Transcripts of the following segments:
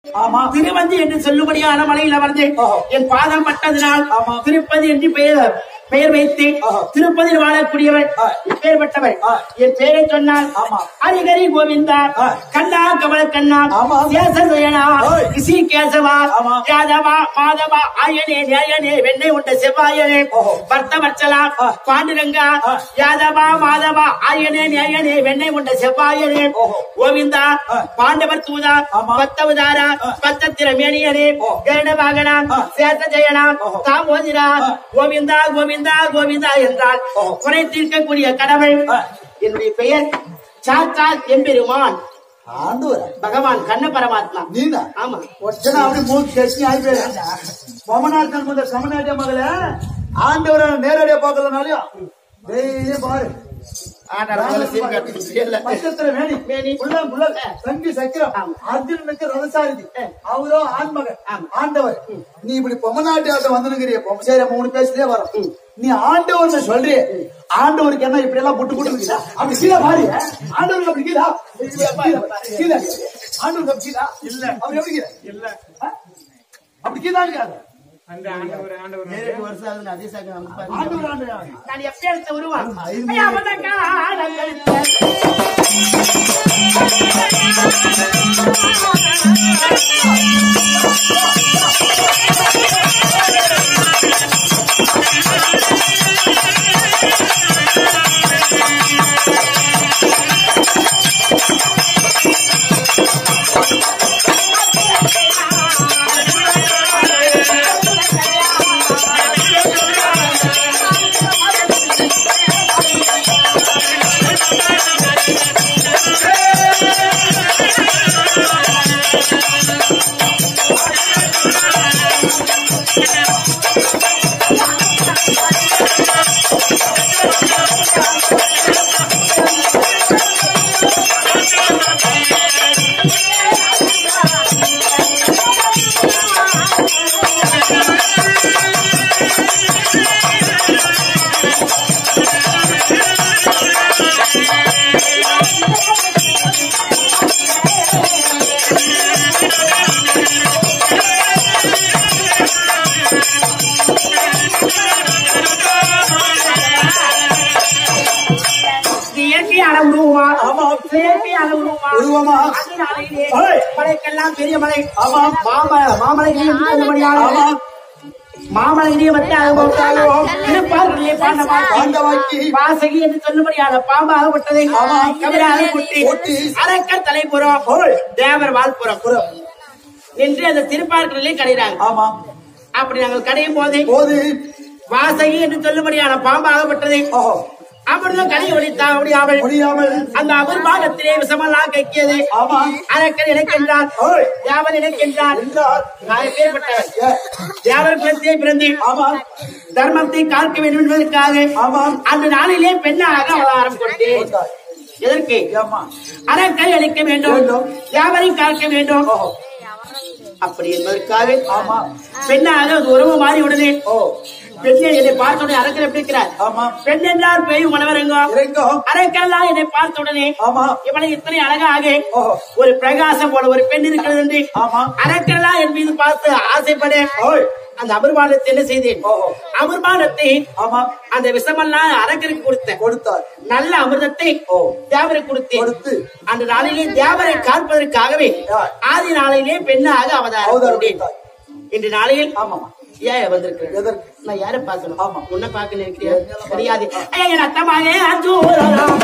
ஆமா திருவந்தி என்று சொல்லும்படியான மலையில் அமர்ந்து ஆஹா. என் பாதம் பட்டதினால் ஆமா. திருப்பதி என்று பெயர் பெயர் வைத்து ஆஹா. திருப்பதியில் வாழக்கூடியவர் ஆ. பெயர்பட்டவர் ஆ. என் பெயரை சொன்னால் ஆமா. ஹரிஹரி கோவிந்தா ஆ. கண்ணா கமல கண்ணா ஆமா. சேசசயனா ஓய். ரிஷி கேசவா ஆமா. யாதவா மாதவா ஆயனே ஜெயனே வெண்ணை உண்ட செவ்வாயனே ஓஹோ. பர்த்த வச்சலா ஆ. பாண்டுரங்கா ஆ. யாதவா மாதவா ஆயனே நியாயனே வெண்ணை உண்ட செவ்வாயனே ஓஹோ. கோவிந்தா ஆ. பாண்டவர் தூதா ஆமா. பத்தவதாரா ஆ. பத்தத்திர மேனியனே ஓ. கருட வாகனா ஆ. சேஷ ஜெயனா ஓஹோ. தாமோதிரா ஆ. கோவிந்தா கோவிந்தா கோவிந்தா என்றால் ஓஹோ. குறை தீர்க்கக்கூடிய கடவுள் ஆ. என்னுடைய பெயர் சாத்தால் எம்பெருமான் ஆண்டவர பகவான் கண்ண பரமாத்மா நீனா ஆமா ஒச்சனா அப்படி மூக்கு கட்சி ஆயிப்பேன் பொம்மநாட்கள் முதல் சமநாட்டிய மகள ஆண்டவரை நேரடியா பார்க்கலனாலையும் டெய்லி பாரு பக்கத்துல வேணி வேணி. உள்ள உள்ள சங்கி சக்கரம் ஆமா. அர்ஜுனனுக்கு ரதசாரதி ஆ. அவரோ ஆண்மகன் ஆமா. ஆண்டவர் நீ இப்படி பொம்மநாட்டி ஆட்டம் வந்துனுங்கிறிய பொம்ம சரி மூணு பேசுலயே வரும் நீ ஆண்டவர் சொல்றிய ஆண்டவருக்கு என்ன இப்படி எல்லாம் புட்டு புட்டு இருக்குதா அப்படி கீழே பாரு ஆண்டவருக்கு அப்படி கீழா கீழே ஆண்டவருக்கு அப்படி கீழா இல்ல அப்படி எப்படி கீழே இல்ல அப்படி கீழா இருக்காது ஏழு வருஷம் ஆகுது, அதே சாக்கு நம்ம பாருங்க. ஆண்டவர் ஆண்டவர் நான் எப்படி எடுத்த உருவம் ஐந்து. ஐயா, அவன காலங்களில் இது இயற்கையான உருவமா ஆமா. செயற்கையான உருவமா உருவமா? அதனாலேயே ஏய். மலைக்கெல்லாம் பெரிய மலை ஆமா. மாம மாமலைகளே என்று சொல்லும்படியான ஆமா. மாமலைகளே வந்து அனுபவம் திருப்பார்களிலே பாண்டவா பாண்டவாக்கி. வாசகி என்று சொல்லும்படியான பாம்பாகப்பட்டதை ஆமா. கபிலாக கொட்டி கொட்டி. அரக்கர் தலைப்புறம் ஓய். தேவர் வாழ்புறம் புறம். என்று அந்த திருப்பார்களிலே கடைகிறாங்க ஆமா அப்படி நாங்கள் கடையும் போதே போது வாசகி என்று சொல்லும்படியான பாம்பாகப்பட்டதை ஓஹோ அப்படிதான் கடை ஒழித்தா முடியாமல் முடியாமல் அந்த அபர்பாகத்திலே விஷமெல்லாம் கைக்கியது ஆமா அரக்கர் இணைக்கின்றார் ஓய். யாவர் இணைக்கின்றார் என்றார் நான் பேர்பட்டவர் ஏ, தேவர் குலத்திலே பிறந்து ஆமா தர்மத்தை காக்க வேண்டும் என்பதற்காக ஆமாம். அந்த நாளிலே பெண்ணாக அவதாரம் கொண்டேன் கொண்டார். எதற்கு ஏம்மா அரக்கை அழிக்க வேண்டும் வேண்டும். யாவரை காக்க வேண்டும் ஓஹோ அப்படி என்பதற்காக ஆமா பெண்ணாக ஒரு உறவு மாறி உடனே ஓ பெண்ணை என்னை பார்த்த உடனே அரக்கர் எப்படி இருக்கிறார் ஆமா பெண் என்றால் பேய் மனவரங்கோ இறங்கும் அரக்கெல்லாம் என்னை பார்த்த உடனே ஆமா இவனை இத்தனை அழகாக ஓஹோ. ஒரு பிரகாசம் போல ஒரு பெண் இருக்கிறது என்று ஆமா. அரக்கெல்லாம் என் மீது பார்த்து ஆசைப்பட ஓய். அந்த அமர்வானத்தை என்ன செய்தேன் ஓஹோ. அமர்வானத்தை ஆமா அந்த விஷமெல்லாம் அரக்கருக்கு கொடுத்தேன் கொடுத்தார் நல்ல அமிர்தத்தை ஓ. தேவருக்கு கொடுத்தேன் கொடுத்து அந்த நாளிலே தேவரை காப்பதற்காகவே யார்? ஆதி நாளிலே பெண்ணாக அவதாரம் அவதாரம் கொண்டேன். கொடுத்தார். இன்று நாளையில் ஆமாமா ஏன் வந்திருக்கிறேன் எதற்கு நான் யாரை பார்க்கணும் ஆமா. உன்னை பார்க்க நினைக்கிறியா கிடையாது ஐயா, என் அத்தமாக அஞ்சூரலாம்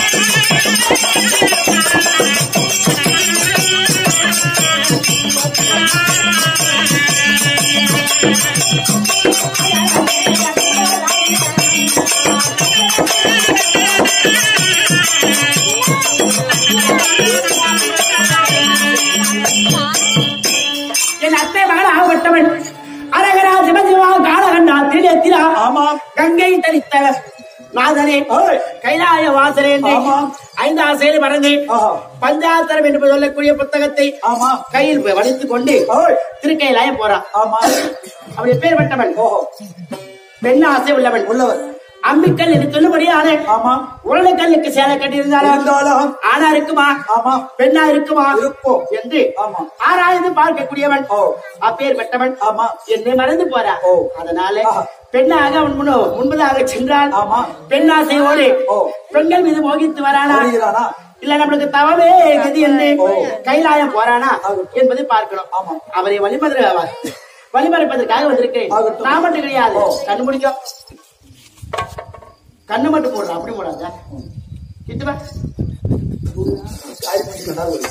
என் அத்தை மகன் ஆகப்பட்டவன் அரகரா சிவசிவா காலகண்டா திரியா ஆமாம் கங்கை தரித்த நாதனே ஏய். கைலாய வாசனே என்று ஆமாம். ஐந்து ஆசையில் மறந்தேன் ஆஹா. பஞ்சாத்தரம் என்று சொல்லக்கூடிய புத்தகத்தை ஆமா கையில் வடித்துக் கொண்டு ஏய். திருக்கையிலாயம் போறான் ஆமா அப்படி பேர்பட்டவன் ஓஹோ பெண் ஆசை உள்ளவன் உள்ளவர் அம்பிக்கல் என்று சொல்லும்படியான ஆமா உருளைக்கல்லுக்கு சேலை கட்டியிருந்தாலும் இருந்தாலும் ஆணா இருக்குமா ஆமா பெண்ணா இருக்குமா இருக்கும். என்று ஆமா. ஆராய்ந்து பார்க்கக்கூடியவன் ஓ. அப்பேற்பட்டவன் ஆமா. என்னை மறந்து போறா ஓ. அதனால ஆஹா. பெண்ணாக அவன் முன்னோ முன்பதாக சென்றால் ஆமா. பெண்ணாசையோடு ஓ. பெண்கள் மீது மோகித்து வரானா வருகிறானா இல்ல நம்மளுக்கு தவமே கதி என்று ஓ. கைலாயம் போறானா ஆகட்டும். என்பதை பார்க்கணும் ஆமா. அவரை வழிபடுற வழிபடுப்பதற்காக வந்திருக்கிறேன் ஆகட்டும். நான் மட்டும் கிடையாது ஓ. கண்ணு முடிக்கும் கண்ணு மட்டும் போடுற அப்படி போடாத கிட்டு வா காய் பண்ணி கொண்டாரு ஒரு.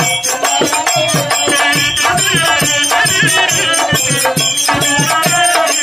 Thank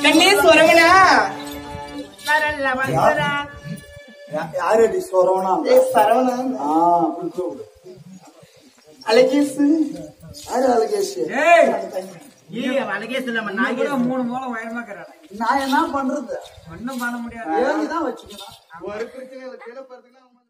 கண்ணே சொரவனா வரல வந்தரா யா- யாரடி சோரோனா ஏ சரவணா ஆ அப்படி கூப்பிடு அழகேசு யாரு அழகேஷ் ஏய் ஏய் வலகேஸ் இல்ல நான் கூட மூணு மூலம் உயரமா கறானே நான் என்ன பண்றது ஒண்ணும் பண்ண முடியாது ஏங்கி தான் வச்சுக்கணும் ஒரு பிரச்சனை இல்லை கீழே போறதுக்கு